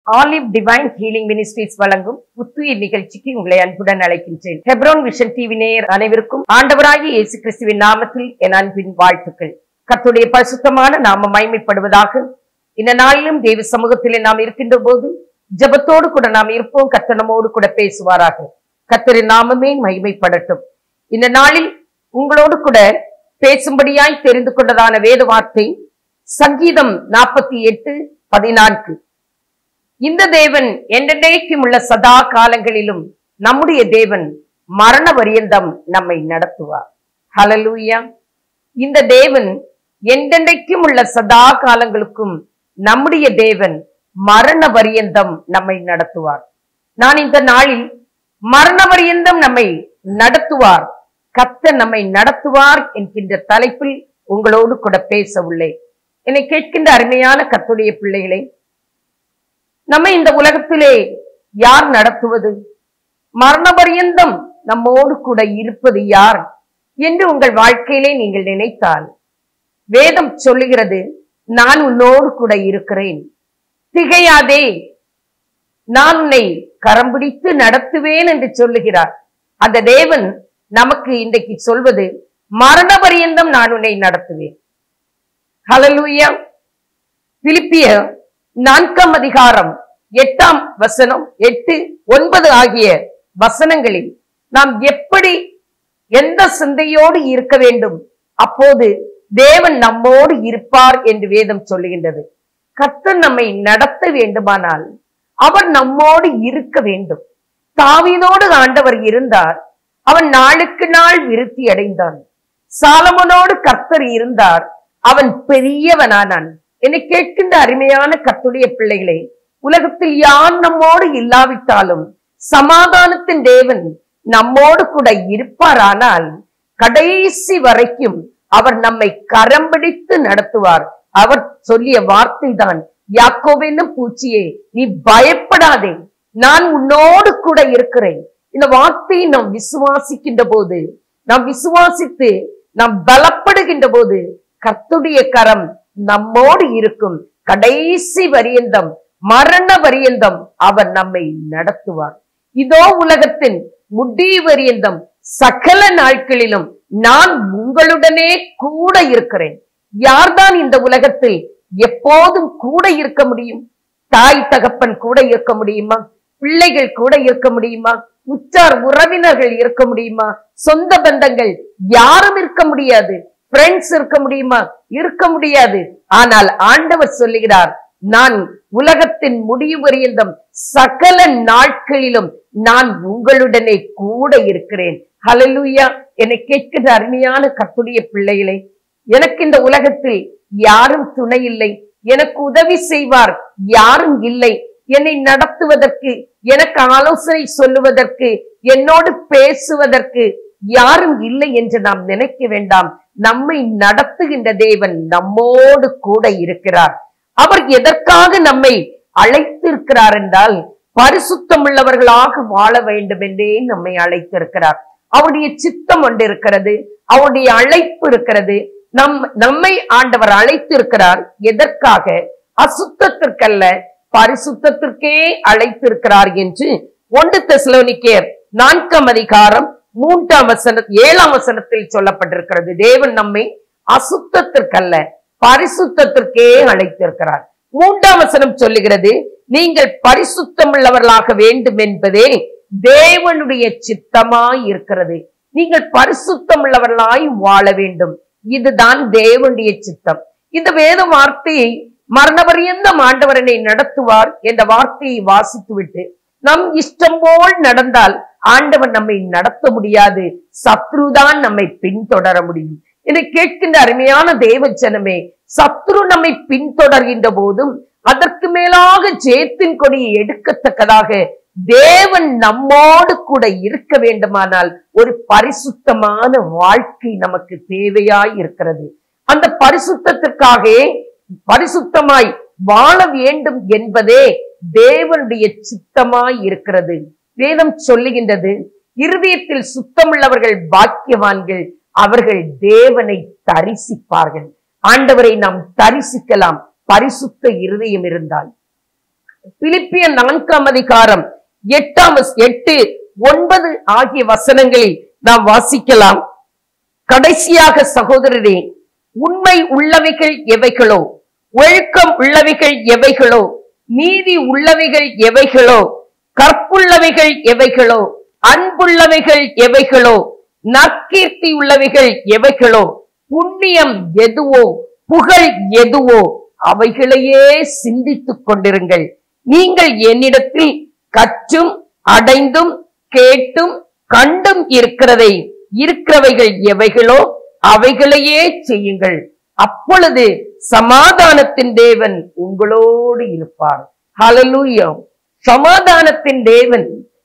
olive divine healing ministries வழங்கும் புத்துயிர் நிகழ்ச்சிக்கு உங்களை அன்புடன் அழைக்கின்றேன் ஹெப்ரோன் விஷன் டிவி நேயர் அனைவருக்கும் ஆண்டவராகிய இயேசு கிறிஸ்துவின் நாமத்தில் என் அன்பின் வாழ்த்துக்கள் கர்த்தருடைய பரிசுத்தமான நாம மைமைப்படுவதாக இந்த நாளிலும் தேவ சமூகத்திலே நாம் இருக்கின்ற போது ஜெபத்தோடு கூட நாம் இருப்போம் கர்த்தர் நம்மோடு கூட பேசுவாராக கர்த்தரின் நாமமே மகிமைப்படட்டும் இந்த நாளில் உங்களோடு கூட பேசும்படியாய் தெரிந்து கொண்டதான வேத வார்த்தை சங்கீதம் நாற்பத்தி எட்டு பதினான்கு இந்த தேவன் என்றென்றைக்கும் உள்ள சதா காலங்களிலும் நம்முடைய தேவன் மரண பரியந்தம் நம்மை நடத்துவார் ஹalleluya இந்த தேவன் என்றென்றைக்கும் உள்ள சதா காலங்களுக்கும் நம்முடைய தேவன் மரண பரியந்தம் நம்மை நடத்துவார் நான் இந்த நாளில் மரண பரியந்தம் நம்மை நடத்துவார் கத்த நம்மை நடத்துவார் என்கின்ற தலைப்பில் உங்களோடு கூட பேச உள்ளேன் என்னை கேட்கின்ற அருமையான கத்துடைய பிள்ளைகளை நம்மை இந்த உலகத்திலே யார் நடத்துவது மரண பரியந்தம் நம்மோடு கூட இருப்பது யார் என்று உங்கள் வாழ்க்கையிலே நீங்கள் நினைத்தால் வேதம் சொல்லுகிறது நான் உன்னோடு கூட இருக்கிறேன் திகையாதே நான் உன்னை கரம் பிடித்து நடத்துவேன் என்று சொல்லுகிறார் அந்த தேவன் நமக்கு இன்றைக்கு சொல்வது மரண பரியந்தம் நான் உன்னை நடத்துவேன் ஹalleluya பிலிப்பிய நான்காம் அதிகாரம் எட்டாம் வசனம் எட்டு ஒன்பது ஆகிய வசனங்களில் நாம் எப்படி எந்த சிந்தையோடு இருக்க வேண்டும் அப்போது தேவன் நம்மோடு இருப்பார் என்று வேதம் சொல்லுகின்றது கர்த்தர் நம்மை நடத்த வேண்டுமானால் அவர் நம்மோடு இருக்க வேண்டும் தாவீதோடு ஆண்டவர் இருந்தார் அவன் நாளுக்கு நாள் விருத்தி அடைந்தான் சாலமனோடு கர்த்தர் இருந்தார் அவன் பெரியவனானான் என்னை கேட்கின்ற அருமையான கர்த்துடைய பிள்ளைகளே உலகத்தில் யார் நம்மோடு இல்லாவிட்டாலும் சமாதானத்தின் தேவன் நம்மோடு கூட இருப்பாரானால் கடைசி வரைக்கும் அவர் நம்மை கரம் பிடித்து நடத்துவார் அவர் சொல்லிய வார்த்தை தான் யாக்கோவென்னும் பூச்சியே நீ பயப்படாதே நான் உன்னோடு கூட இருக்கிறேன் இந்த வார்த்தையை நாம் விசுவாசிக்கின்ற போது நாம் விசுவாசித்து நாம் பலப்படுகின்ற போது கர்த்துடைய கரம் நம்மோடு இருக்கும் கடைசி வரியந்தம் மரண வரியந்தம் அவர் நம்மை நடத்துவார் இதோ உலகத்தின் முடிவரியந்தம் சகல நாட்களிலும் நான் உங்களுடனே கூட இருக்கிறேன் யார்தான் இந்த உலகத்தில் எப்போதும் கூட இருக்க முடியும் தாய் தகப்பன் கூட இருக்க முடியுமா பிள்ளைகள் கூட இருக்க முடியுமா உற்றார் உறவினர்கள் இருக்க முடியுமா சொந்த பந்தங்கள் யாரும் இருக்க முடியாது ஃப்ரெண்ட்ஸ் இருக்க முடியுமா இருக்க முடியாது ஆனால் ஆண்டவர் சொல்லுகிறார் நான் உலகத்தின் முடிவு பரியந்தம் சகல நாட்களிலும் நான் உங்களுடனே கூட இருக்கிறேன் ஹalleluya என்னை கேட்கிற அருமையான கத்துடைய பிள்ளைகளை எனக்கு இந்த உலகத்தில் யாரும் துணை இல்லை எனக்கு உதவி செய்வார் யாரும் இல்லை என்னை நடத்துவதற்கு எனக்கு ஆலோசனை சொல்லுவதற்கு என்னோடு பேசுவதற்கு யாரும் இல்லை என்று நாம் நினைக்க வேண்டாம் நம்மை நடத்துகின்ற தேவன் நம்மோடு கூட இருக்கிறார் அவர் எதற்காக நம்மை அழைத்திருக்கிறார் என்றால் பரிசுத்தம் உள்ளவர்களாக வாழ வேண்டும் என்றே நம்மை அழைத்திருக்கிறார் அவருடைய சித்தம் ஒன்று இருக்கிறது அவருடைய அழைப்பு இருக்கிறது நம் நம்மை ஆண்டவர் அழைத்திருக்கிறார் எதற்காக அசுத்தத்திற்கல்ல பரிசுத்தத்திற்கே அழைத்திருக்கிறார் என்று ஒன்று தெசலோனிக்கேர் நான்காம் அதிகாரம் மூன்றாம் வசன ஏழாம் வசனத்தில் சொல்லப்பட்டிருக்கிறது தேவன் நம்மை அசுத்தத்திற்கல்ல பரிசுத்தத்திற்கே அழைத்திருக்கிறார் மூன்றாம் வசனம் சொல்லுகிறது நீங்கள் பரிசுத்தம் உள்ளவர்களாக வேண்டும் என்பதே தேவனுடைய சித்தமாய் இருக்கிறது நீங்கள் பரிசுத்தம் உள்ளவர்களாய் வாழ வேண்டும் இதுதான் தேவனுடைய சித்தம் இந்த வேத வார்த்தையை மரணபரியந்த ஆண்டவரனை நடத்துவார் என்ற வார்த்தையை வாசித்துவிட்டு நம் இஷ்டம் போல் நடந்தால் ஆண்டவன் நம்மை நடத்த முடியாது சத்ருதான் நம்மை பின்தொடர முடியும் என கேட்கின்ற அருமையான தேவ ஜனமே சத்ரு நம்மை பின்தொடர்கின்ற போதும் அதற்கு மேலாக ஜெயத்தின் கொடியை எடுக்கத்தக்கதாக தேவன் நம்மோடு கூட இருக்க வேண்டுமானால் ஒரு பரிசுத்தமான வாழ்க்கை நமக்கு தேவையாய் இருக்கிறது அந்த பரிசுத்தத்திற்காக பரிசுத்தமாய் வாழ வேண்டும் என்பதே தேவனுடைய சித்தமாய் இருக்கிறது வேதம் சொல்லுகின்றது இருதயத்தில் சுத்தமுள்ளவர்கள் பாக்கியவான்கள் அவர்கள் தேவனை தரிசிப்பார்கள் ஆண்டவரை நாம் தரிசிக்கலாம் பரிசுத்த இருதயம் இருந்தால் பிலிப்பியன் நான்காம் அதிகாரம் எட்டாம் வஸ்- எட்டு ஒன்பது ஆகிய வசனங்களில் நாம் வாசிக்கலாம் கடைசியாக சகோதரரே உண்மை உள்ளவைகள் எவைகளோ ஒழுக்கம் உள்ளவைகள் எவைகளோ நீதி உள்ளவைகள் எவைகளோ கற்புள்ளவைகள் எவைகளோ அன்புள்ளவைகள் எவைகளோ நற்கீர்த்தி உள்ளவைகள் எவைகளோ புண்ணியம் எதுவோ புகழ் எதுவோ அவைகளையே சிந்தித்துக் கொண்டிருங்கள் நீங்கள் என்னிடத்தில் கற்றும் அடைந்தும் கேட்டும் கண்டும் இருக்கிறதை இருக்கிறவைகள் எவைகளோ அவைகளையே செய்யுங்கள் அப்பொழுது சமாதானத்தின் தேவன் உங்களோடு இருப்பார் ஹalleluya சமாதானத்தின் தேவன்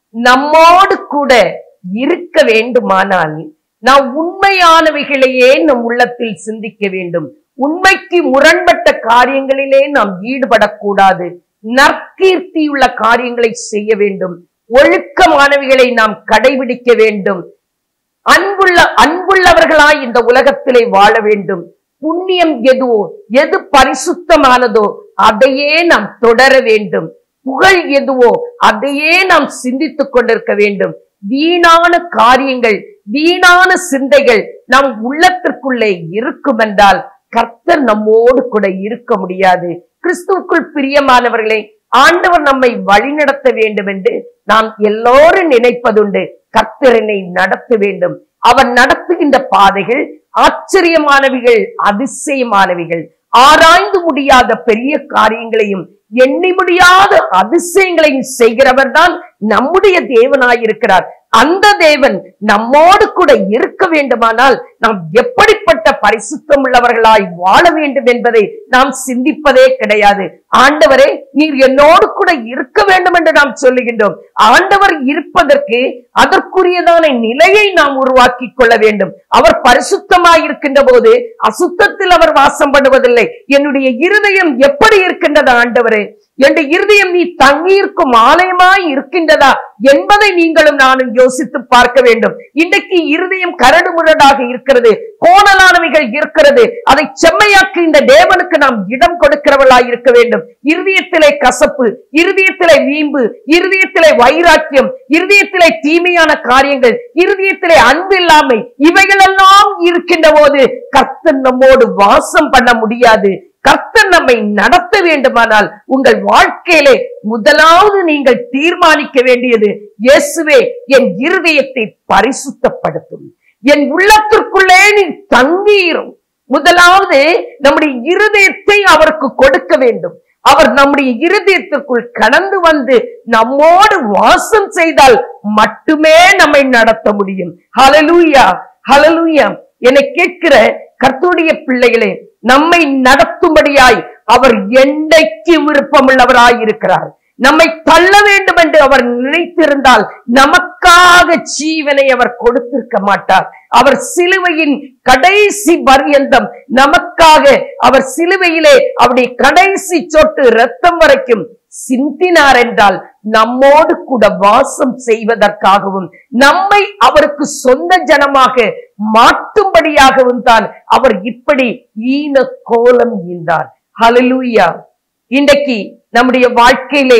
நம்மோடு கூட இருக்க வேண்டுமானால் நாம் உண்மையானவைகளையே நம் உள்ளத்தில் சிந்திக்க வேண்டும் உண்மைக்கு முரண்பட்ட காரியங்களிலே நாம் ஈடுபடக்கூடாது நற்கீர்த்தியுள்ள காரியங்களை செய்ய வேண்டும் ஒழுக்கமானவைகளை நாம் கடைபிடிக்க வேண்டும் அன்புள்ள அன்புள்ளவர்களாய் இந்த உலகத்திலே வாழ வேண்டும் புண்ணியம் எதுவோ எது பரிசுத்தமானதோ அதையே நாம் தொடர வேண்டும் புகழ் எதுவோ அதையே நாம் சிந்தித்துக் கொண்டிருக்க வேண்டும் வீணான காரியங்கள் வீணான சிந்தைகள் நம் உள்ளத்திற்குள்ளே இருக்கும் என்றால் கர்த்தர் நம்மோடு கூட இருக்க முடியாது கிறிஸ்துவுக்குள் பிரியமானவர்களே ஆண்டவர் நம்மை வழிநடத்த வேண்டும் என்று நாம் எல்லோரும் நினைப்பதுண்டு கர்த்தர் என்னை நடத்த வேண்டும் அவர் நடத்துகின்ற பாதைகள் ஆச்சரியமானவைகள் அதிசயமானவைகள் ஆராய்ந்து முடியாத பெரிய காரியங்களையும் எண்ணி முடியாத அதிசயங்களையும் செய்கிறவர் தான் நம்முடைய தேவனாயிருக்கிறார் அந்த தேவன் நம்மோடு கூட இருக்க வேண்டுமானால் நாம் எப்படிப்பட்ட பரிசுத்தம் உள்ளவர்களாய் வாழ வேண்டும் என்பதை நாம் சிந்திப்பதே கிடையாது ஆண்டவரே நீர் என்னோடு கூட இருக்க வேண்டும் என்று நாம் சொல்லுகின்றோம் ஆண்டவர் இருப்பதற்கு அதற்குரியதான நிலையை நாம் உருவாக்கி கொள்ள வேண்டும் அவர் பரிசுத்தமாய் இருக்கின்ற போது அசுத்தத்தில் அவர் வாசம் பண்ணுவதில்லை என்னுடைய இருதயம் எப்படி இருக்கின்றது ஆண்டவரே என்னுடைய இருதயம் நீ தங்கியிருக்கும் ஆலயமாய் இருக்கின்றதா என்பதை நீங்களும் நானும் யோசித்து பார்க்க வேண்டும் இன்றைக்கு இருதயம் கரடு முரடாக இருக்கிறது கோணலானவைகள் இருக்கிறது அதை செம்மையாக்கி இந்த தேவனுக்கு நாம் இடம் கொடுக்கிறவர்களாய் இருக்க வேண்டும் இருதயத்திலே கசப்பு இருதயத்திலே வீம்பு இருதயத்திலே வைராக்கியம் இருதயத்திலே தீமையான காரியங்கள் இருதயத்திலே அன்பில்லாமை இவைகளெல்லாம் இருக்கின்ற போது கர்த்தன் நம்மோடு வாசம் பண்ண முடியாது கர்த்தர் நம்மை நடத்த வேண்டுமானால் உங்கள் வாழ்க்கையிலே முதலாவது நீங்கள் தீர்மானிக்க வேண்டியது இயேசுவே என் இருதயத்தை பரிசுத்தப்படுத்தும் என் உள்ளத்திற்குள்ளே நீ தங்கீரும் முதலாவது நம்முடைய இருதயத்தை அவருக்கு கொடுக்க வேண்டும் அவர் நம்முடைய இருதயத்திற்குள் கடந்து வந்து நம்மோடு வாசம் செய்தால் மட்டுமே நம்மை நடத்த முடியும் ஹalleluya ஹalleluya என்னை கேட்கிற கர்த்தருடைய பிள்ளைகளே நம்மை நடத்தும்படியாய் அவர் என்றைக்கு விருப்பமுள்ளவராய் இருக்கிறார் நம்மை தள்ள வேண்டும் என்று அவர் நினைத்திருந்தால் நமக்காக ஜீவனை அவர் கொடுத்திருக்க மாட்டார் அவர் சிலுவையின் கடைசி பர்யந்தம் நமக்காக அவர் சிலுவையிலே அவருடைய கடைசி சொட்டு ரத்தம் வரைக்கும் சிந்தினார் என்றால் நம்மோடு கூட வாசம் செய்வதற்காகவும் நம்மை அவருக்கு சொந்த ஜனமாக மாற்றும்படியாகவும் தான் அவர் இப்படி ஈன கோலம் ஈந்தார் ஹalleluya இன்றைக்கு நம்முடைய வாழ்க்கையிலே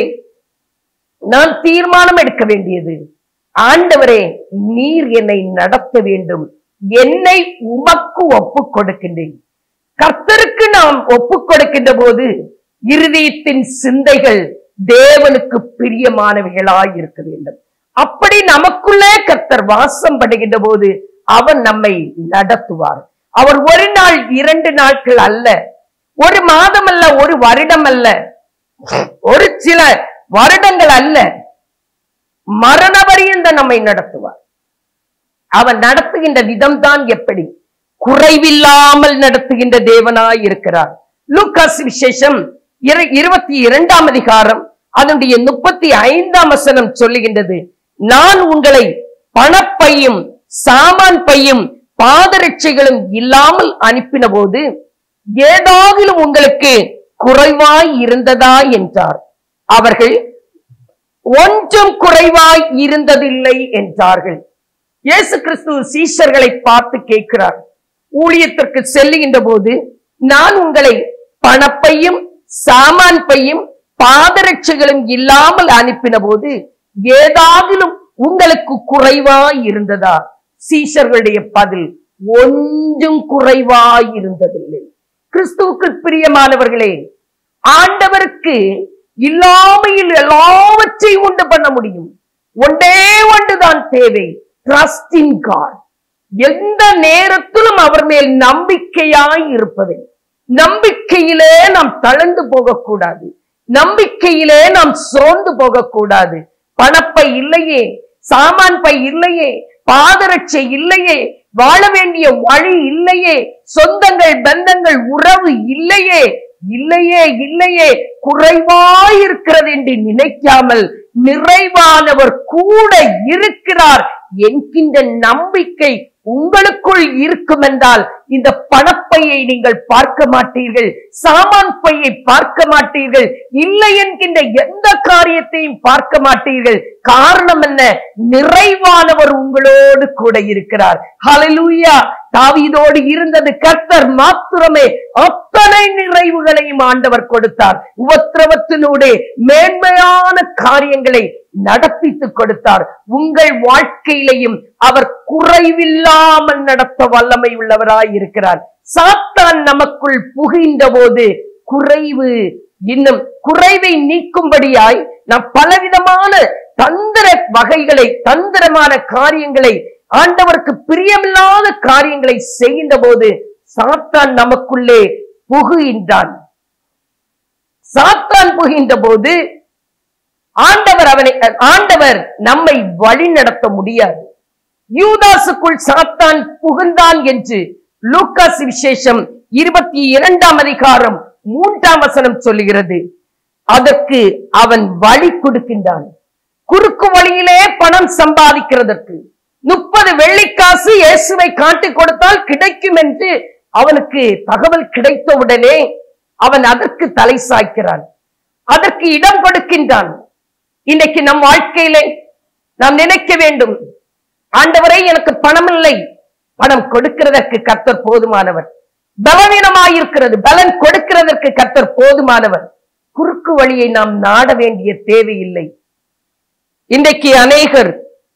நான் தீர்மானம் எடுக்க வேண்டியது ஆண்டவரே நீர் என்னை நடத்த வேண்டும் என்னை உமக்கு ஒப்புக் கொடுக்கின்றேன் கர்த்தருக்கு நாம் ஒப்புக் கொடுக்கின்ற போது இருதயத்தின் சிந்தைகள் தேவனுக்கு பிரியமானவைகளாய் இருக்க வேண்டும் அப்படி நமக்குள்ளே கர்த்தர் வாசம் படுகின்ற போது அவர் நம்மை நடத்துவார் அவர் ஒரு நாள் இரண்டு நாட்கள் அல்ல ஒரு மாதம் அல்ல ஒரு வருடம் அல்ல ஒரு சில வருடங்கள் அல்ல மரண பரியந்த நம்மை நடத்துவார் அவன் நடத்துகின்ற விதம் தான் எப்படி குறைவில்லாமல் நடத்துகின்ற தேவனாய் இருக்கிறார் லூக்காஸ் விசேஷம் இரு- இருபத்தி இரண்டாம் அதிகாரம் அதனுடைய முப்பத்தி ஐந்தாம் வசனம் சொல்லுகின்றது நான் உங்களை பணப்பையும் சாமான் பையும் பாதரட்சைகளும் இல்லாமல் அனுப்பின போது ஏதாகிலும் உங்களுக்கு குறைவாய் இருந்ததா என்றார் அவர்கள் ஒன்றும் குறைவாய் இருந்ததில்லை என்றார்கள் இயேசு கிறிஸ்து சீஷர்களை பார்த்து கேட்கிறார் ஊழியத்திற்கு செல்லுகின்ற போது நான் உங்களை பணப்பையும் சாமான் பையும் பாதரட்சைகளும் இல்லாமல் அனுப்பின போது ஏதாகிலும் உங்களுக்கு குறைவாய் இருந்ததா சீஷர்களுடைய பதில் ஒன்றும் குறைவாய் இருந்ததில்லை கிறிஸ்துவுக்கு பிரியமானவர்களே ஆண்டவருக்கு இல்லாமையில் எல்லாவற்றையும் உண்டு பண்ண முடியும் ஒன்றே ஒன்றுதான் தேவை ட்ரஸ்ட் இன் காட் எந்த நேரத்திலும் அவர் மேல் நம்பிக்கையாய் இருப்பது நம்பிக்கையிலே நாம் தளர்ந்து போகக்கூடாது நம்பிக்கையிலே நாம் சோர்ந்து போகக்கூடாது பணப்பை இல்லையே சாமான் பை இல்லையே பாதரட்சை இல்லையே வாழ வேண்டிய வழி இல்லையே சொந்தங்கள் பந்தங்கள் உறவு இல்லையே இல்லையே இல்லையே குறைவாயிருக்கிறது என்று நினைக்காமல் நிறைவானவர் கூட இருக்கிறார் என்கின்ற நம்பிக்கை உங்களுக்குள் இருக்கும் என்றால் இந்த பணப்பையை நீங்கள் பார்க்க மாட்டீர்கள் சாமான் பையை பார்க்க மாட்டீர்கள் இல்லை என்கின்ற எந்த காரியத்தையும் பார்க்க மாட்டீர்கள் காரணம் என்ன நிறைவானவர் உங்களோடு கூட இருக்கிறார் ஹalleluya தாவீதோடு இருந்தது கர்த்தர் மாத்திரமே அத்தனை நிறைவுகளையும் ஆண்டவர் கொடுத்தார் உபத்திரவத்தினூடே மேன்மையான காரியங்களை நடப்பித்துக் கொடுத்தார் உங்கள் வாழ்க்கையிலையும் அவர் குறைவில்லாமல் நடத்த வல்லமை உள்ளவராய் இருக்கிறார் சாத்தான் நமக்குள் புகின்ற போது குறைவு இன்னும் குறைவை நீக்கும்படியாய் நாம் பலவிதமான தந்திர வகைகளை தந்திரமான காரியங்களை ஆண்டவருக்கு பிரியமில்லாத காரியங்களை செய்கின்ற போது சாத்தான் நமக்குள்ளே புகுகின்றான் சாத்தான் புகின்ற போது ஆண்டவர் அவனை ஆண்டவர் நம்மை வழி நடத்த முடியாது யூதாசுக்குள் சாத்தான் புகுந்தான் என்று லூக்காஸ் விசேஷம் இருபத்தி இரண்டாம் அதிகாரம் மூன்றாம் வசனம் சொல்லுகிறது அதற்கு அவன் வழி கொடுக்கின்றான் குறுக்கு வழியிலே பணம் சம்பாதிக்கிறதற்கு முப்பது வெள்ளிக்காசு இயேசுவை காட்டிக் கொடுத்தால் கிடைக்கும் என்று அவனுக்கு தகவல் கிடைத்தவுடனே அவன் அதற்கு தலை சாய்க்கிறான் அதற்கு இடம் கொடுக்கின்றான் இன்னைக்கு நம் வாழ்க்கையிலே நாம் நினைக்க வேண்டும் ஆண்டவரே எனக்கு பணம் இல்லை பணம் கொடுக்கிறதற்கு கர்த்தர் போதுமானவர் பலவீனமாயிருக்கிறது பலன் கொடுக்கிறதற்கு கர்த்தர் போதுமானவர் குறுக்கு வழியை நாம் நாட வேண்டிய தேவையில்லை இன்றைக்கு அநேகர்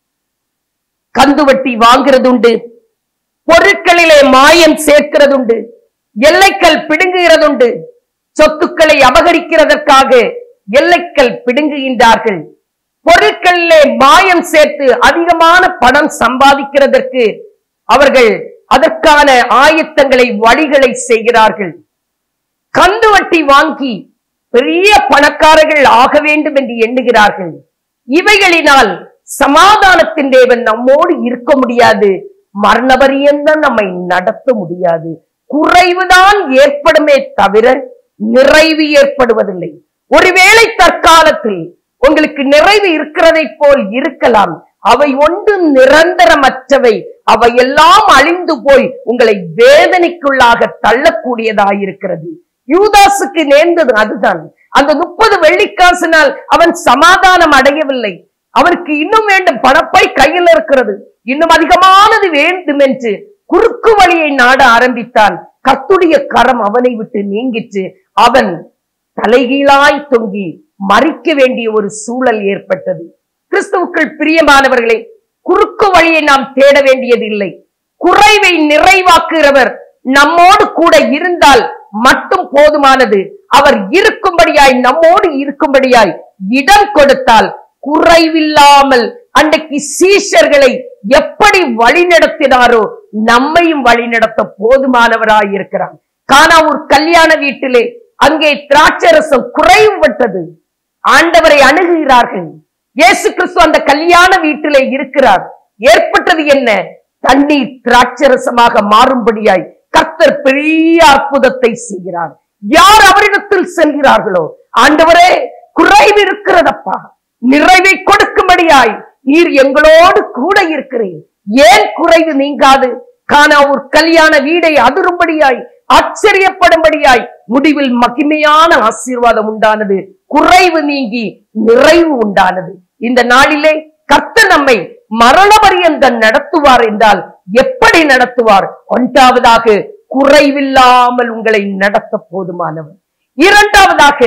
கந்துவட்டி வாங்குறதுண்டு பொருட்களிலே மாயம் சேர்க்கிறதுண்டு எல்லைக்கல் பிடுங்குகிறதுண்டு சொத்துக்களை அபகரிக்கிறதற்காக எல்லைக்கல் பிடுங்குகின்றார்கள் பொருட்களிலே மாயம் சேர்த்து அதிகமான பணம் சம்பாதிக்கிறதற்கு அவர்கள் அதற்கான ஆயத்தங்களை வழிகளை செய்கிறார்கள் கந்து வட்டி வாங்கி பெரிய பணக்காரர்கள் ஆக வேண்டும் என்று எண்ணுகிறார்கள் இவைகளினால் சமாதானத்தின் தேவன் நம்மோடு இருக்க முடியாது மரணபரியந்தான் நம்மை நடத்த முடியாது குறைவுதான் ஏற்படுமே தவிர நிறைவு ஏற்படுவதில்லை ஒருவேளை தற்காலத்தில் உங்களுக்கு நிறைவு இருக்கிறதை போல் இருக்கலாம் அவை ஒன்றும் நிரந்தரமற்றவை அவை எல்லாம் அழிந்து போய் உங்களை வேதனைக்குள்ளாக தள்ளக்கூடியதாயிருக்கிறது யூதாசுக்கு நேர்ந்தது அதுதான் அந்த முப்பது வெள்ளிக்காசினால் அவன் சமாதானம் அடையவில்லை அவனுக்கு இன்னும் வேண்டும் பணப்பை கையில் இருக்கிறது இன்னும் அதிகமானது வேண்டும் என்று குறுக்கு வழியை நாட ஆரம்பித்தான் கத்துடைய கரம் அவனை விட்டு நீங்கிற்று அவன் தலைகீழாய் தொங்கி மறிக்க வேண்டிய ஒரு சூழல் ஏற்பட்டது கிறிஸ்துவுக்குள் பிரியமானவர்களே குறுக்கு வழியை நாம் தேட வேண்டியதில்லை குறைவை நிறைவாக்குகிறவர் நம்மோடு கூட இருந்தால் மட்டும் போதுமானது அவர் இருக்கும்படியாய் நம்மோடு இருக்கும்படியாய் இடம் கொடுத்தால் குறைவில்லாமல் அன்றைக்கு சீஷர்களை எப்படி வழிநடத்தினாரோ நம்மையும் வழிநடத்த போதுமானவராய் இருக்கிறார் கானாவூர் கல்யாண வீட்டிலே அங்கே திராட்சரசம் குறைவுபட்டது ஆண்டவரை அணுகுகிறார்கள் இயேசு கிறிஸ்து அந்த கல்யாண வீட்டிலே இருக்கிறார் ஏற்பட்டது என்ன தண்ணீர் திராட்சரசமாக மாறும்படியாய் கர்த்தர் பெரிய அற்புதத்தை செய்கிறார் யார் அவரிடத்தில் செல்கிறார்களோ ஆண்டவரே குறைவு இருக்கிறதப்பா நிறைவை கொடுக்கும்படியாய் நீர் எங்களோடு கூட இருக்கிறேன் ஏன் குறைவு நீங்காது கானாவூர் கல்யாண வீடை அதிரும்படியாய் ஆச்சரியப்படும்படியாய் முடிவில் மகிமையான ஆசீர்வாதம் உண்டானது குறைவு நீங்கி நிறைவு உண்டானது இந்த நாளிலே கர்த்தர் நம்மை மரண பரியந்தம் நடத்துவார் என்றால் எப்படி நடத்துவார் ஒன்றாவதாக குறைவில்லாமல் உங்களை நடத்த போதுமானவர் இரண்டாவதாக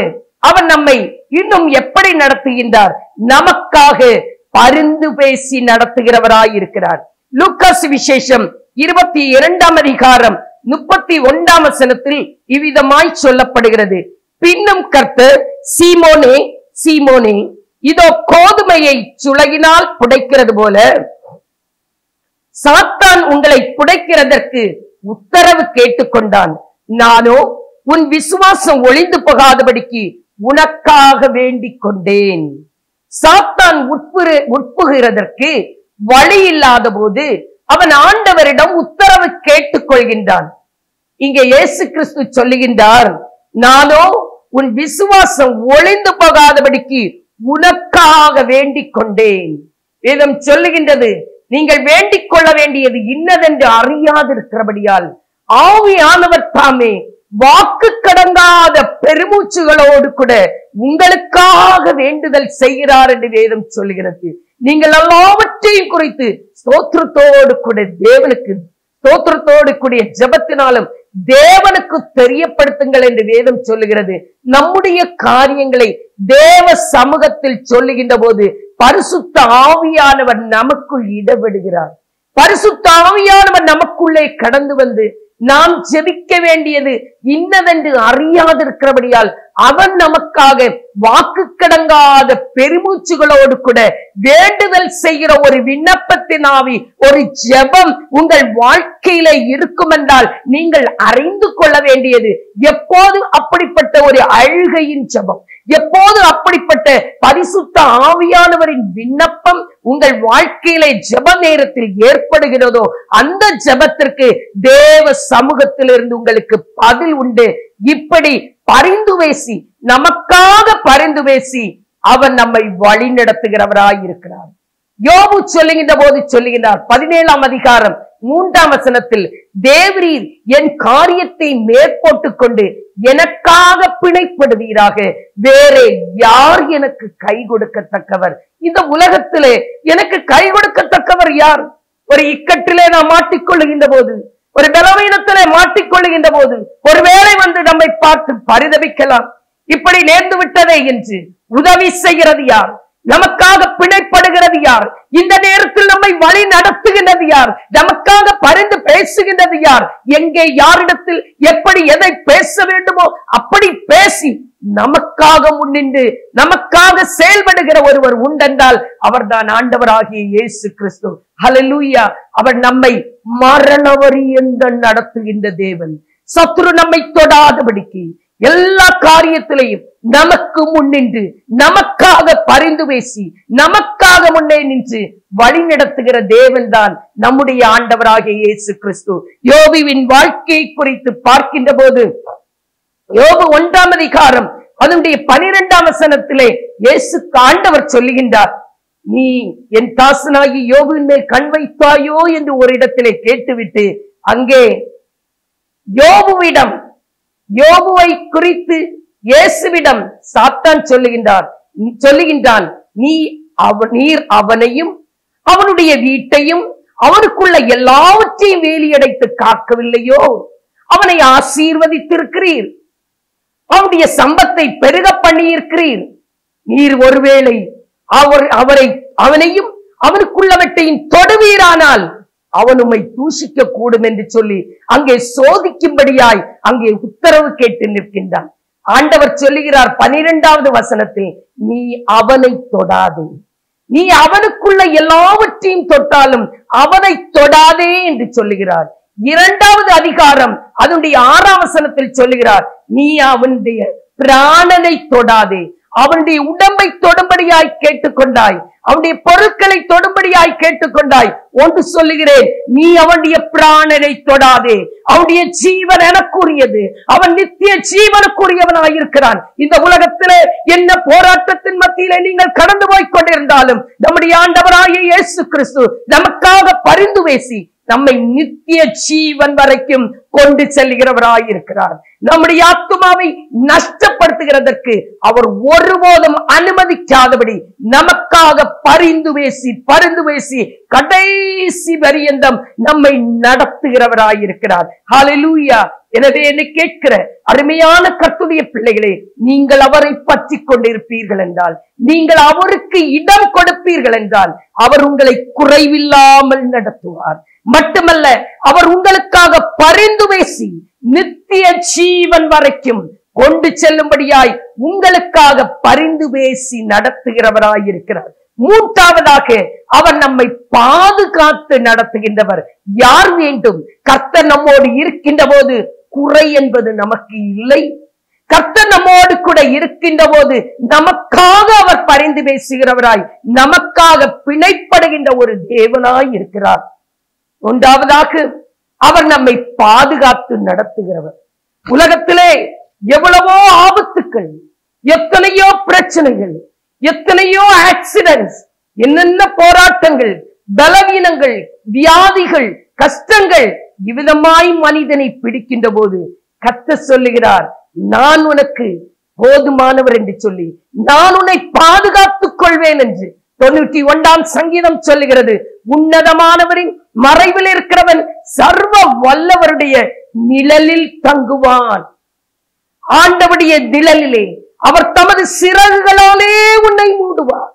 அவன் நம்மை இன்னும் எப்படி நடத்துகின்றார் நமக்காக பரிந்து பேசி நடத்துகிறவராய் இருக்கிறார் லூக்காஸ் விசேஷம் இருபத்தி இரண்டாம் அதிகாரம் முப்பத்தி ஒன்றாம் வசனத்தில் இவ்விதமாய் சொல்லப்படுகிறது பின்னும் கர்த்தர் சீமோனே சீமோனே இதோ கோதுமையை சுளகினால் புடைக்கிறது போல சாத்தான் உங்களை புடைக்கிறதற்கு உத்தரவு கேட்டுக்கொண்டான் நானோ உன் விசுவாசம் ஒளிந்து போகாதபடிக்கு உனக்காக வேண்டிக் கொண்டேன் சாத்தான் உட்புறு உட்புகிறதற்கு வழி இல்லாத போது அவன் ஆண்டவரிடம் உத்தரவு கேட்டுக் கொள்கின்றான் இங்க இயேசு கிறிஸ்து சொல்லுகின்றார் நானோ உன் விசுவாசம் ஒளிந்து போகாதபடிக்கு உனக்காக வேண்டிக் கொண்டேன் வேதம் சொல்லுகின்றது நீங்கள் வேண்டிக் கொள்ள வேண்டியது இன்னதென்று அறியாதிருக்கிறபடியால் ஆவியானவர் தாமே வாக்கு கடங்காத பெருமூச்சுகளோடு கூட உங்களுக்காக வேண்டுதல் செய்கிறார் என்று வேதம் சொல்லுகிறது நீங்கள் எல்லாவற்றையும் குறித்து ஸ்தோத்திரத்தோடு கூட தேவனுக்கு ஸ்தோத்திரத்தோடு கூடிய ஜெபத்தினாலும் தேவனுக்கு தெரியப்படுத்துங்கள் என்று வேதம் சொல்லுகிறது நம்முடைய காரியங்களை தேவ சமூகத்தில் சொல்லுகின்ற போது பரிசுத்த ஆவியானவர் நமக்குள் இடவிடுகிறார் பரிசுத்த ஆவியானவர் நமக்குள்ளே கடந்து வந்து நாம் ஜெபிக்க வேண்டியது இன்னதென்று அறியாதிருக்கிறபடியால் அவன் நமக்காக வாக்கு கடங்காத பெருமூச்சுகளோடு கூட வேண்டுதல் செய்கிற ஒரு விண்ணப்பத்தின் ஆவி ஒரு ஜெபம் உங்கள் வாழ்க்கையில இருக்கும் என்றால் நீங்கள் அறிந்து கொள்ள வேண்டியது எப்போது அப்படிப்பட்ட ஒரு அழுகையின் ஜெபம் எப்போது அப்படிப்பட்ட பரிசுத்த ஆவியானவரின் விண்ணப்பம் உங்கள் வாழ்க்கையிலே ஜெப நேரத்தில் ஏற்படுகிறதோ அந்த ஜெபத்திற்கு தேவ சமூகத்திலிருந்து உங்களுக்கு பதில் உண்டு இப்படி பரிந்து பேசி நமக்காக பரிந்து பேசி அவன் நம்மை வழி நடத்துகிறவராய் இருக்கிறார் யோபு சொல்லுகின்ற போது சொல்லுகிறார் பதினேழாம் அதிகாரம் மூன்றாம் வசனத்தில் தேவரீர் என் காரியத்தை மேற்கொட்டுக் கொண்டு எனக்காக பிணைப்படுவீராக வேறே யார் எனக்கு கை கொடுக்கத்தக்கவர் இந்த உலகத்திலே எனக்கு கை கொடுக்கத்தக்கவர் யார் ஒரு இக்கட்டிலே நாம் மாட்டிக்கொள்ளுகின்ற போது ஒரு பலவீனத்திலே மாட்டிக்கொள்ளுகின்ற போது ஒருவேளை வந்து நம்மை பார்த்து பரிதவிக்கலாம் இப்படி நேர்ந்து விட்டதே என்று உதவி செய்கிறது யார் நமக்காக பிணைப்படுகிறது யார் இந்த நேரத்தில் நம்மை வழி நடத்துகின்றது யார் நமக்காக பரிந்து பேசுகின்றது யார் எங்கே யாரிடத்தில் எப்படி எதை பேச வேண்டுமோ அப்படி பேசி நமக்காக முன்னின்று நமக்காக செயல்படுகிற ஒருவர் உண்டென்றால் அவர்தான் ஆண்டவராகிய இயேசு கிறிஸ்து ஹalleluya அவர் நம்மை மரணவரியந்த நடத்துகின்ற தேவன் சத்ரு நம்மை தொடாதபடிக்கு எல்லா காரியத்திலையும் நமக்கு முன்னின்று நமக்காக பரிந்து பேசி நமக்காக முன்னே நின்று வழி நடத்துகிற தேவன் தான் நம்முடைய ஆண்டவராகிய இயேசு கிறிஸ்து யோபுவின் வாழ்க்கையை குறித்து பார்க்கின்ற போது யோபு ஒன்றாம் அதிகாரம் அதனுடைய பனிரெண்டாம் வசனத்திலே இயேசு ஆண்டவர் சொல்லுகின்றார் நீ என் தாசனாகி யோபுவின் மேல் கண் வைத்தாயோ என்று ஒரு இடத்திலே கேட்டுவிட்டு அங்கே யோபுவிடம் யோபுவை குறித்து இயேசுவிடம் சாத்தான் சொல்லுகின்றார் சொல்லுகின்றான் நீ அவ நீர் அவனையும் அவனுடைய வீட்டையும் அவனுக்குள்ள எல்லாவற்றையும் வேலியடைத்து காக்கவில்லையோ அவனை ஆசீர்வதித்திருக்கிறீர் அவனுடைய சம்பத்தை பெருக பண்ணியிருக்கிறீர் நீர் ஒருவேளை அவர் அவரை அவனையும் அவனுக்குள்ளவற்றையும் தொடுவீரானால் அவன் உம்மை தூஷிக்க கூடும் என்று சொல்லி அங்கே சோதிக்கும்படியாய் அங்கே உத்தரவு கேட்டு நிற்கின்றான் ஆண்டவர் சொல்லுகிறார் பனிரெண்டாவது வசனத்தில் நீ அவனை தொடாதே நீ அவனுக்குள்ள எல்லாவற்றையும் தொட்டாலும் அவனை தொடாதே என்று சொல்லுகிறார் இரண்டாவது அதிகாரம் அதனுடைய ஆறாம் வசனத்தில் சொல்லுகிறார் நீ அவனுடைய பிராணனை தொடாதே அவனுடைய உடம்பை தொடும்படியாய் கேட்டுக்கொண்டாய் அவனுடைய பொருட்களை தொடும்படியாய் கேட்டுக்கொண்டாய் ஒன்று சொல்லுகிறேன் நீ அவனுடைய பிராணனை தொடாதே அவனுடைய ஜீவன் எனக்குரியது அவன் நித்திய ஜீவனுக்குரியவனாய் இருக்கிறான் இந்த உலகத்திலே என்ன போராட்டத்தின் மத்தியிலே நீங்கள் கடந்து போய் கொண்டிருந்தாலும் நம்முடைய ஆண்டவராகிய இயேசு கிறிஸ்து நமக்காக பரிந்து பேசி நம்மை நித்திய ஜீவன் வரைக்கும் கொண்டு செல்கிறவராய் இருக்கிறார் நம்முடைய ஆத்மாவை நஷ்டப்படுத்துகிறதற்கு அவர் ஒருபோதும் அனுமதிக்காதபடி நமக்காக பரிந்து பேசி பரிந்து பேசி கடைசி பரியந்தம் நம்மை நடத்துகிறவராய் இருக்கிறார் ஹalleluya எனவே என்னை கேட்கிற அருமையான கர்த்துடைய பிள்ளைகளே நீங்கள் அவரை பற்றி கொண்டிருப்பீர்கள் என்றால் நீங்கள் அவருக்கு இடம் கொடுப்பீர்கள் என்றால் அவர் உங்களை குறைவில்லாமல் நடத்துவார் மட்டுமல்ல அவர் உங்களுக்காக பரிந்து பேசி நித்திய ஜீவன் வரைக்கும் கொண்டு செல்லும்படியாய் உங்களுக்காக பரிந்து பேசி நடத்துகிறவராய் இருக்கிறார் மூன்றாவதாக அவர் நம்மை பாதுகாத்து நடத்துகின்றவர் யார் வேண்டும் கர்த்தர் நம்மோடு இருக்கின்ற போது குறை என்பது நமக்கு இல்லை கர்த்தர் நம்மோடு கூட இருக்கின்ற போது நமக்காக அவர் பரிந்து பேசுகிறவராய் நமக்காக பிணைப்படுகின்ற ஒரு தேவனாய் இருக்கிறார் ஒன்றாவதாக அவர் நம்மை பாதுகாத்து நடத்துகிறவர் உலகத்திலே எவ்வளவோ ஆபத்துக்கள் எத்தனையோ பிரச்சனைகள் எத்தனையோ ஆக்சிடென்ட்ஸ் என்னென்ன போராட்டங்கள் பலவீனங்கள் வியாதிகள் கஷ்டங்கள் இவ்விதமாய் மனிதனை பிடிக்கின்ற போது கத்த சொல்லுகிறார் நான் உனக்கு போதுமானவர் என்று சொல்லி நான் உன்னை பாதுகாத்துக் கொள்வேன் என்று தொண்ணூற்றி ஒன்றாம் சங்கீதம் சொல்லுகிறது உன்னதமானவரின் மறைவில் இருக்கிறவன் சர்வ வல்லவருடைய நிழலில் தங்குவான் ஆண்டவருடைய நிழலிலே அவர் தமது சிறகுகளாலே உன்னை மூடுவார்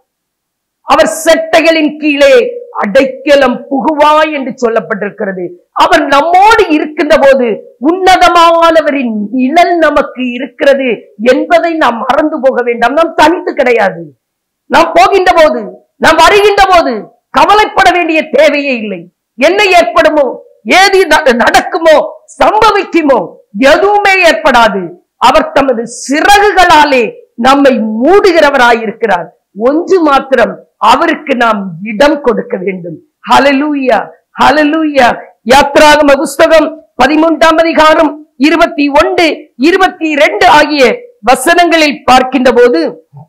அவர் செட்டைகளின் கீழே அடைக்கலம் புகுவாய் என்று சொல்லப்பட்டிருக்கிறது அவர் நம்மோடு இருக்கின்ற போது உன்னதமானவரின் நிழல் நமக்கு இருக்கிறது என்பதை நாம் மறந்து போக வேண்டாம் நாம் தனித்து கிடையாது நாம் போகின்ற போது நாம் வருகின்ற போது கவலைப்பட வேண்டிய தேவையே இல்லை என்ன ஏற்படுமோ ஏது ந- நடக்குமோ சம்பவிக்குமோ எதுவுமே ஏற்படாது அவர் தமது சிறகுகளாலே நம்மை மூடுகிறவராயிருக்கிறார் ஒன்று மாத்திரம் அவருக்கு நாம் இடம் கொடுக்க வேண்டும் ஹalleluya ஹalleluya யாத்ராகம புஸ்தகம் பதிமூன்றாம் அதிகாரம் இருபத்தி ஒன்று இருபத்தி இரண்டு ஆகிய வசனங்களில் பார்க்கின்ற போது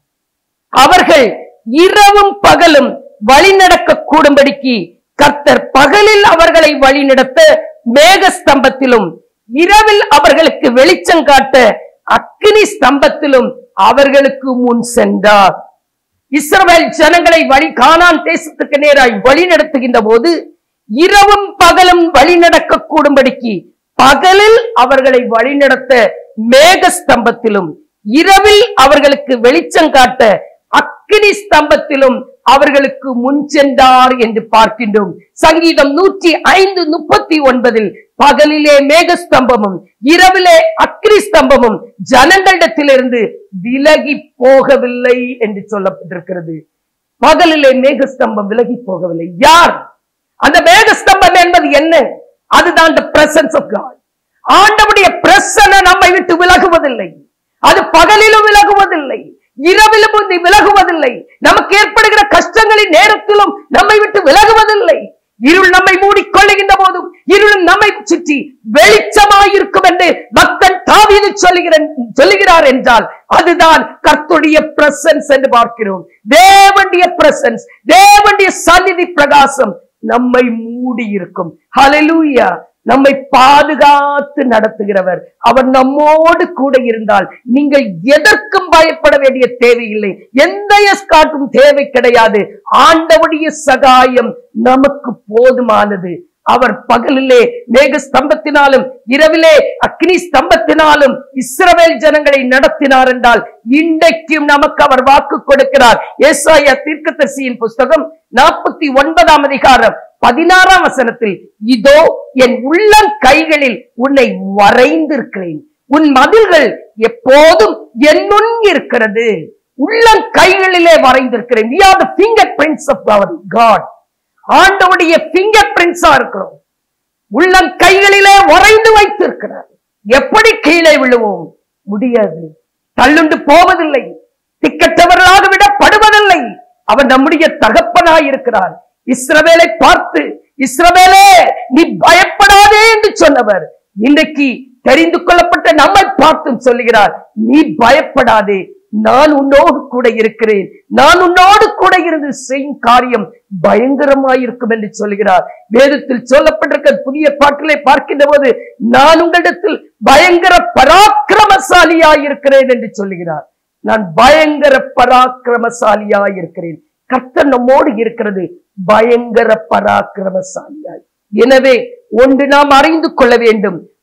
அவர்கள் இரவும் பகலும் வழிநடக்க கூடும்படிக்கு கர்த்தர் பகலில் அவர்களை வழிநடத்த மேக ஸ்தம்பத்திலும் இரவில் அவர்களுக்கு வெளிச்சம் காட்ட அக்கினி ஸ்தம்பத்திலும் அவர்களுக்கு முன் சென்றார் இஸ்ரவேல் ஜனங்களை வழி கானான் தேசத்துக்கு நேராய் வழி நடத்துகின்ற போது இரவும் பகலும் வழி நடக்க கூடும்படிக்கு பகலில் அவர்களை வழிநடத்த மேக ஸ்தம்பத்திலும் இரவில் அவர்களுக்கு வெளிச்சம் காட்ட அக்கினி ஸ்தம்பத்திலும் அவர்களுக்கு முன் சென்றார் என்று பார்க்கின்றோம் சங்கீதம் நூற்றி ஐந்து முப்பத்தி ஒன்பதில் பகலிலே மேகஸ்தம்பமும் இரவிலே அக்னி ஸ்தம்பமும் ஜனங்களிடத்திலிருந்து விலகி போகவில்லை என்று சொல்லப்பட்டிருக்கிறது பகலிலே மேகஸ்தம்பம் விலகி போகவில்லை யார் அந்த மேகஸ்தம்பம் என்பது என்ன அதுதான் the presence of God ஆண்டவுடைய பிரசனை நம்மை விட்டு விலகுவதில்லை அது பகலிலும் விலகுவதில்லை இரவிலும் இது விலகுவதில்லை நமக்கு ஏற்படுகிற கஷ்டங்களின் நேரத்திலும் நம்மை விட்டு விலகுவதில்லை இருள் நம்மை மூடிக்கொள்ளுகின்ற போதும் இருள் நம்மை சுற்றி வெளிச்சமாயிருக்கும் என்று பக்தன் தாவீது சொல்லுகிற சொல்லுகிறார் என்றால் அதுதான் கர்த்துடைய பிரசன்ஸ் என்று பார்க்கிறோம் தேவனுடைய பிரசன்ஸ் தேவனுடைய சந்நிதி பிரகாசம் நம்மை மூடி இருக்கும் ஹalleluya நம்மை பாதுகாத்து நடத்துகிறவர் அவர் நம்மோடு கூட இருந்தால் நீங்கள் எதற்கும் பயப்பட வேண்டிய தேவையில்லை எந்த எஸ்காட்டும் தேவை கிடையாது ஆண்டவுடைய சகாயம் நமக்கு போதுமானது அவர் பகலிலே மேக ஸ்தம்பத்தினாலும் இரவிலே அக்னி ஸ்தம்பத்தினாலும் இஸ்ரவேல் ஜனங்களை நடத்தினார் என்றால் இன்றைக்கும் நமக்கு அவர் வாக்கு கொடுக்கிறார் ஏசாயா தீர்க்கதரிசியின் புஸ்தகம் நாற்பத்தி ஒன்பதாம் அதிகாரம் பதினாறாம் வசனத்தில் இதோ என் உள்ளம் கைகளில் உன்னை வரைந்திருக்கிறேன் உன் மதில்கள் எப்போதும் என்னுன் இருக்கிறது உள்ளம் கைகளிலே வரைந்திருக்கிறேன் we are the fingerprints of our God ஆண்டவுடைய பிங்கர் பிரிண்ட்ஸா இருக்கிறோம் உள்ளம் கைகளிலே வரைந்து வைத்திருக்கிறார் எப்படி கீழே விழுவோம் முடியாது தள்ளுண்டு போவதில்லை திக்கற்றவர்களாக விடப்படுவதில்லை அவர் நம்முடைய தகப்பனாய் இருக்கிறார் இஸ்ரவேலை பார்த்து இஸ்ரவேலே நீ பயப்படாதே என்று சொன்னவர் இன்றைக்கு தெரிந்து கொள்ளப்பட்ட நம்மை பார்த்தும் சொல்லுகிறார் நீ பயப்படாதே நான் உன்னோடு கூட இருக்கிறேன் நான் உன்னோடு கூட இருந்து செய்யும் காரியம் பயங்கரமாயிருக்கும் என்று சொல்கிறார் வேதத்தில் சொல்லப்பட்டிருக்க புதிய பாட்டிலே பார்க்கின்ற போது நான் உங்களிடத்தில் பயங்கர பராக்கிரமசாலியாய் இருக்கிறேன் என்று சொல்லுகிறார் நான் பயங்கர பராக்கிரமசாலியாய் இருக்கிறேன் கர்த்தர் நம்மோடு இருக்கிறது பயங்கர பராக்கிரமசாலியாய் எனவே ஒன்று நாம் அறிந்து கொள்ள வேண்டும்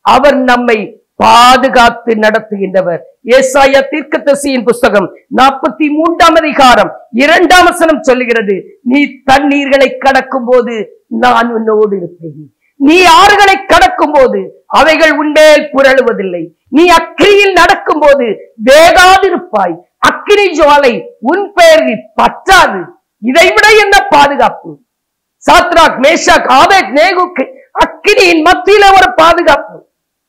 அவர் நம்மை பாதுகாத்து நடத்துகின்றவர் ஏசாயா தீர்க்கதரிசியின் புஸ்தகம் நாற்பத்தி மூன்றாம் அதிகாரம் இரண்டாம் வசனம் சொல்லுகிறது நீ தண்ணீர்களை கடக்கும் போது நான் உன்னோடு இருப்பேன் நீ ஆறுகளை கடக்கும் போது அவைகள் உன்மேல் புரளுவதில்லை நீ அக்கிரியில் நடக்கும் போது வேகாதிருப்பாய் அக்கினி ஜுவாலை உன் பெயரில் பற்றாது இதைவிட என்ன பாதுகாப்பு சாத்ராக் மேஷாக் ஆபேத் நேகுக்கு அக்கினியின் மத்தியில ஒரு பாதுகாப்பு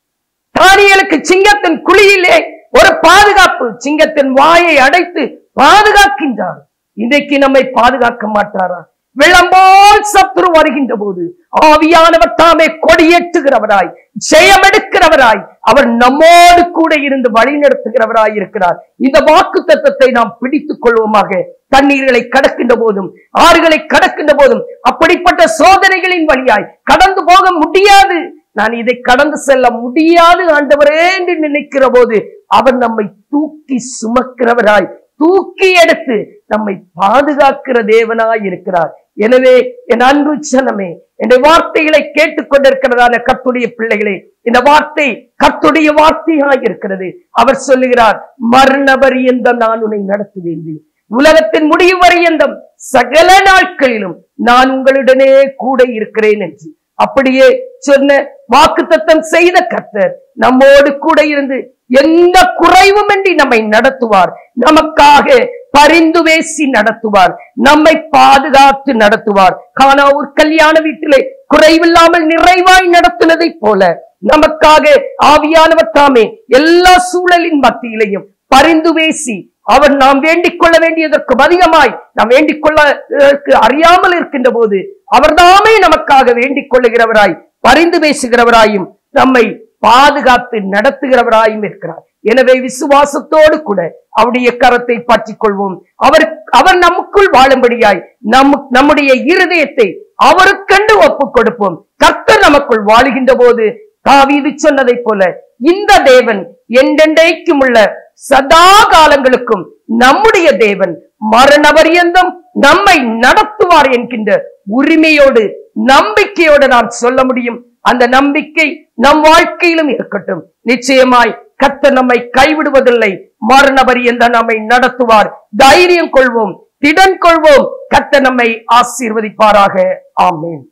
தானியலுக்கு சிங்கத்தின் குழியிலே ஒரு பாதுகாப்பு சிங்கத்தின் வாயை அடைத்து பாதுகாக்கின்றார் இன்றைக்கு நம்மை பாதுகாக்க மாட்டாரா வெள்ளம்போல் சத்துரு வருகின்ற போது ஆவியானவர் தாமே கொடியேற்றுகிறவராய் ஜெயமெடுக்கிறவராய் அவர் நம்மோடு கூட இருந்து வழி நடத்துகிறவராய் இருக்கிறார் இந்த வாக்கு தத்தத்தை நாம் பிடித்துக் கொள்வோமாக தண்ணீர்களை கடக்கின்ற போதும் ஆறுகளை கடக்கின்ற போதும் அப்படிப்பட்ட சோதனைகளின் வழியாய் கடந்து போக முடியாது நான் இதை கடந்து செல்ல முடியாது ஆண்டவரே என்று நினைக்கிற போது அவர் நம்மை தூக்கி சுமக்கிறவராய் தூக்கி எடுத்து நம்மை பாதுகாக்கிற தேவனாய் இருக்கிறார் எனவே என் அன்பு சனமே இந்த வார்த்தைகளை கேட்டுக்கொண்டிருக்கிறதான கத்துடைய பிள்ளைகளே இந்த வார்த்தை கத்துடைய வார்த்தையாய் இருக்கிறது அவர் சொல்லுகிறார் மரணபரியந்தம் நான் உன்னை நடத்துவேன் உலகத்தின் முடிவு வரையந்தம் சகல நாட்களிலும் நான் உங்களுடனே கூட இருக்கிறேன் என்று அப்படியே சொன்ன வாக்குத்தத்தம் செய்த கர்த்தர் நம்மோடு கூட இருந்து எந்த குறைவுமின்றி நம்மை நடத்துவார் நமக்காக பரிந்து பேசி நடத்துவார் நம்மை பாதுகாத்து நடத்துவார் காணா ஒரு கல்யாண வீட்டிலே குறைவில்லாமல் நிறைவாய் நடத்தினதை போல நமக்காக ஆவியானவர் தாமே எல்லா சூழலின் மத்தியிலையும் பரிந்து பேசி அவர் நாம் வேண்டிக் கொள்ள வேண்டியதற்கு அதிகமாய் நாம் வேண்டிக் கொள்ள அறியாமல் இருக்கின்ற போது அவர்தாமே நமக்காக வேண்டிக் கொள்ளுகிறவராய் பரிந்து பேசுகிறவராயும் நம்மை பாதுகாத்து நடத்துகிறவராயும் இருக்கிறார் எனவே விசுவாசத்தோடு கூட அவருடைய கரத்தை பற்றிக் கொள்வோம் அவர் அவர் நமக்குள் வாழும்படியாய் நம் நம்முடைய இருதயத்தை அவருக்கென்று ஒப்புக் கொடுப்போம் கர்த்தர் நமக்குள் வாழுகின்ற போது தாவீது சொன்னதைப் போல இந்த தேவன் என்றென்றைக்கும் உள்ள சதா காலங்களுக்கும் நம்முடைய தேவன் மரண பரியந்தம் நம்மை நடத்துவார் என்கின்ற உரிமையோடு நம்பிக்கையோடு நாம் சொல்ல முடியும் அந்த நம்பிக்கை நம் வாழ்க்கையிலும் இருக்கட்டும் நிச்சயமாய் கத்த நம்மை கைவிடுவதில்லை மரண பரியந்தம் நம்மை நடத்துவார் தைரியம் கொள்வோம் திடன் கொள்வோம் கத்த நம்மை ஆசீர்வதிப்பாராக ஆமேன்